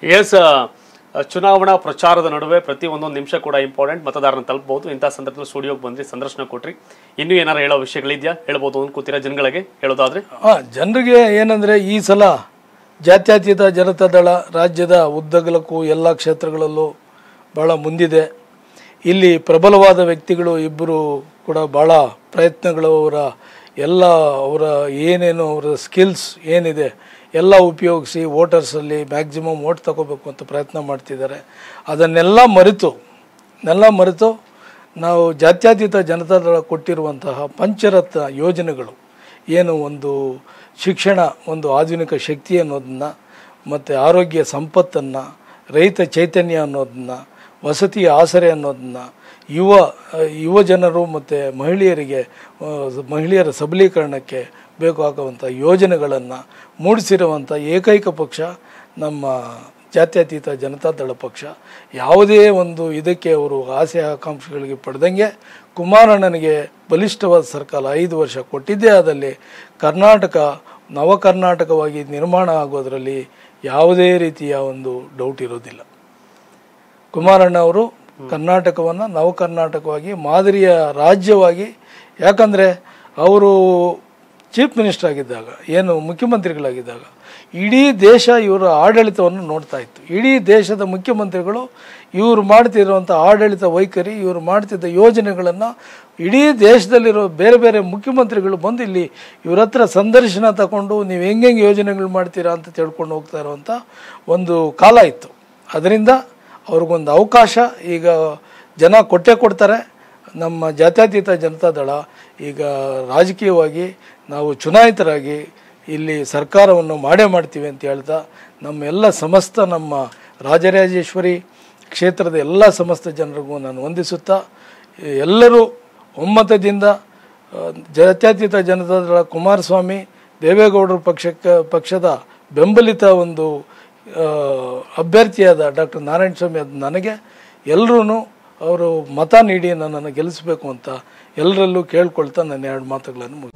S ಚುನಾವಣಾ ಪ್ರಚಾರದ ನಡುವೆ ಪ್ರತಿ ಒಂದೊಂದು ನಿಮಿಷ ಕೂಡ ಇಂಪಾರ್ಟೆಂಟ್ ಮತದಾರನ ತಲುಪಬಹುದು ಇಂಥ ಸಂದರ್ಭದಲ್ಲಿ ಸ್ಟುಡಿಯೋಗೆ ಬಂದ್ರಿ ಸಂದರ್ಶನ ಕೊಟ್ರಿ ಇನ್ನೂ ಏನಾರು ಹೇಳೋ ವಿಷಯಗಳಿದೆಯಾ ಹೇಳ್ಬೋದು ಅನ್ಕೋತೀರಾ ಜನಗಳಿಗೆ ಹೇಳೋದಾದ್ರೆ ಹಾಂ ಜನರಿಗೆ ಏನಂದರೆ ಈ ಸಲ ಜಾತ್ಯತೀತ ಜನತಾದಳ ರಾಜ್ಯದ ಉದ್ದಗಲಕ್ಕೂ ಎಲ್ಲ ಕ್ಷೇತ್ರಗಳಲ್ಲೂ ಭಾಳ ಮುಂದಿದೆ ಇಲ್ಲಿ ಪ್ರಬಲವಾದ ವ್ಯಕ್ತಿಗಳು ಇಬ್ಬರು ಕೂಡ ಭಾಳ ಪ್ರಯತ್ನಗಳು ಅವರ ಎಲ್ಲ ಅವರ ಏನೇನು ಅವರ ಸ್ಕಿಲ್ಸ್ ಏನಿದೆ ಎಲ್ಲ ಉಪಯೋಗಿಸಿ ವೋಟರ್ಸಲ್ಲಿ ಮ್ಯಾಕ್ಸಿಮಮ್ ವೋಟ್ ತಗೋಬೇಕು ಅಂತ ಪ್ರಯತ್ನ ಮಾಡ್ತಿದ್ದಾರೆ ಅದನ್ನೆಲ್ಲ ಮರೆತು ನೆಲ್ಲ ಮರೆತು ನಾವು ಜಾತ್ಯತೀತ ಜನತಾದಳ ಕೊಟ್ಟಿರುವಂತಹ ಪಂಚರತ್ನ ಯೋಜನೆಗಳು ಏನು ಒಂದು ಶಿಕ್ಷಣ ಒಂದು ಆಧುನಿಕ ಶಕ್ತಿ ಅನ್ನೋದನ್ನ ಮತ್ತು ಆರೋಗ್ಯ ಸಂಪತ್ತನ್ನು ರೈತ ಚೈತನ್ಯ ಅನ್ನೋದನ್ನ ವಸತಿ ಆಸರೆ ಅನ್ನೋದನ್ನ ಯುವ ಯುವ ಜನರು ಮತ್ತು ಮಹಿಳೆಯರಿಗೆ ಆ, ಮಹಿಳೆಯರ ಸಬಲೀಕರಣಕ್ಕೆ ಬೇಕಾಗುವಂಥ ಯೋಜನೆಗಳನ್ನು ಮೂಡಿಸಿರುವಂಥ ಏಕೈಕ ಪಕ್ಷ ನಮ್ಮ ಜಾತ್ಯತೀತ ಜನತಾದಳ ಪಕ್ಷ ಯಾವುದೇ ಒಂದು ಇದಕ್ಕೆ ಅವರು ಆಸೆ ಆಕಾಂಕ್ಷೆಗಳಿಗೆ ಪಡೆದಂಗೆ ಕುಮಾರಣ್ಣನಿಗೆ ಬಲಿಷ್ಠವಾದ ಸರ್ಕಾರ ಐದು ವರ್ಷ ಕೊಟ್ಟಿದ್ದೇ ಆದಲ್ಲಿ ಕರ್ನಾಟಕ ನವ ಕರ್ನಾಟಕವಾಗಿ ನಿರ್ಮಾಣ ಆಗೋದರಲ್ಲಿ ಯಾವುದೇ ರೀತಿಯ ಒಂದು ಡೌಟ್ ಇರೋದಿಲ್ಲ ಕುಮಾರಣ್ಣ ಅವರು ಕರ್ನಾಟಕವನ್ನು ನವ ಕರ್ನಾಟಕವಾಗಿ ಮಾದರಿಯ ರಾಜ್ಯವಾಗಿ ಯಾಕಂದರೆ ಅವರು ಚೀಫ್ ಮಿನಿಸ್ಟರ್ ಆಗಿದ್ದಾಗ ಏನು ಮುಖ್ಯಮಂತ್ರಿಗಳಾಗಿದ್ದಾಗ ಇಡೀ ದೇಶ ಇವರ ಆಡಳಿತವನ್ನು ನೋಡ್ತಾ ಇತ್ತು ಇಡೀ ದೇಶದ ಮುಖ್ಯಮಂತ್ರಿಗಳು ಇವರು ಮಾಡ್ತಿರುವಂಥ ಆಡಳಿತ ವೈಖರಿ ಇವರು ಮಾಡ್ತಿದ್ದ ಯೋಜನೆಗಳನ್ನು ಇಡೀ ದೇಶದಲ್ಲಿರೋ ಬೇರೆ ಬೇರೆ ಮುಖ್ಯಮಂತ್ರಿಗಳು ಬಂದು ಇಲ್ಲಿ ಇವ್ರ ಹತ್ರ ಸಂದರ್ಶನ ತಗೊಂಡು ನೀವು ಹೆಂಗೆ ಹೆಂಗೆ ಯೋಜನೆಗಳು ಮಾಡ್ತೀರಾ ಅಂತ ತಿಳ್ಕೊಂಡು ಹೋಗ್ತಾ ಇರುವಂಥ ಒಂದು ಕಾಲ ಇತ್ತು ಅದರಿಂದ ಅವ್ರಿಗೊಂದು ಅವಕಾಶ ಈಗ ಜನ ಕೊಟ್ಟೇ ಕೊಡ್ತಾರೆ ನಮ್ಮ ಜಾತ್ಯತೀತ ಜನತಾದಳ ಈಗ ರಾಜಕೀಯವಾಗಿ ನಾವು ಚುನಾಯಿತರಾಗಿ ಇಲ್ಲಿ ಸರ್ಕಾರವನ್ನು ಮಾಡೇ ಮಾಡ್ತೀವಿ ಅಂತ ಹೇಳ್ತಾ ನಮ್ಮ ಎಲ್ಲ ಸಮಸ್ತ ನಮ್ಮ ರಾಜರಾಜೇಶ್ವರಿ ಕ್ಷೇತ್ರದ ಎಲ್ಲ ಸಮಸ್ತ ಜನರಿಗೂ ನಾನು ವಂದಿಸುತ್ತಾ ಎಲ್ಲರೂ ಒಮ್ಮತದಿಂದ ಆ, ಜಾತ್ಯತೀತ ಜನತಾದಳ ಕುಮಾರಸ್ವಾಮಿ ದೇವೇಗೌಡರ ಪಕ್ಷಕ್ಕೆ ಪಕ್ಷದ ಬೆಂಬಲಿತ ಒಂದು ಆ, ಅಭ್ಯರ್ಥಿಯಾದ ಡಾಕ್ಟರ್ ನಾರಾಯಣ ಸ್ವಾಮಿ ಅದು ನನಗೆ ಎಲ್ಲರೂ ಅವರು ಮತ ನೀಡಿ ನನ್ನನ್ನು ಗೆಲ್ಲಿಸಬೇಕು ಅಂತ ಎಲ್ಲರಲ್ಲೂ ಕೇಳ್ಕೊಳ್ತಾ ನನ್ನ ಎರಡು ಮಾತುಗಳನ್ನು ಮುಗಿಸ್ತೇನೆ